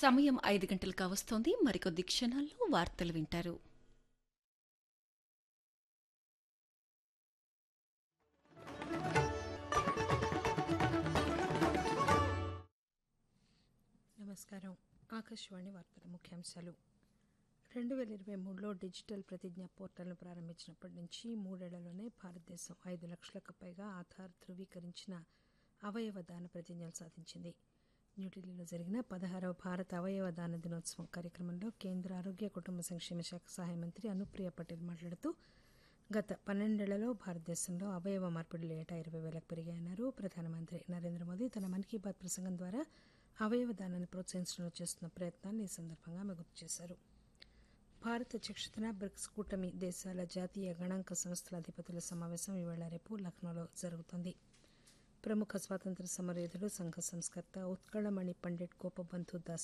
సమయం ఐదు గంటలు కావస్తోంది మరికొద్ది క్షణాల్లో వార్తలు వింటారు నమస్కారం ఆకాశవాణి వార్తల ముఖ్యాంశాలు రెండు వేల ఇరవై మూడులో డిజిటల్ ప్రతిజ్ఞ పోర్టల్ను ప్రారంభించినప్పటి నుంచి మూడేళ్లలోనే భారతదేశం ఐదు లక్షలకు పైగా ఆధార్ ధృవీకరించిన అవయవ దాన ప్రతిజ్ఞలు సాధించింది న్యూఢిల్లీలో జరిగిన పదహారవ భారత అవయవ దాన దినోత్సవం కార్యక్రమంలో కేంద్ర ఆరోగ్య కుటుంబ సంక్షేమ శాఖ సహాయ మంత్రి అనుప్రియ పటేల్ మాట్లాడుతూ గత పన్నెండేళ్లలో భారతదేశంలో అవయవ మార్పిడులు ఏటా ఇరవై వేలకు పెరిగాయన్నారు ప్రధానమంత్రి నరేంద్ర మోదీ తన మన్ కీ బాత్ ప్రసంగం ద్వారా అవయవ దానాన్ని ప్రోత్సహించడంలో చేస్తున్న ప్రయత్నాన్ని ఈ సందర్భంగా ఆమె గుర్తు చేశారు భారత అధ్యక్షతన బ్రిక్స్ కూటమి దేశాల జాతీయ గణాంక సంస్థల అధిపతుల సమావేశం ఈవేళ రేపు లక్నోలో జరుగుతోంది ప్రముఖ స్వాతంత్ర సమరయోధుడు సంఘ సంస్కర్త ఉత్కళమణి పండిట్ గోపబంధు దాస్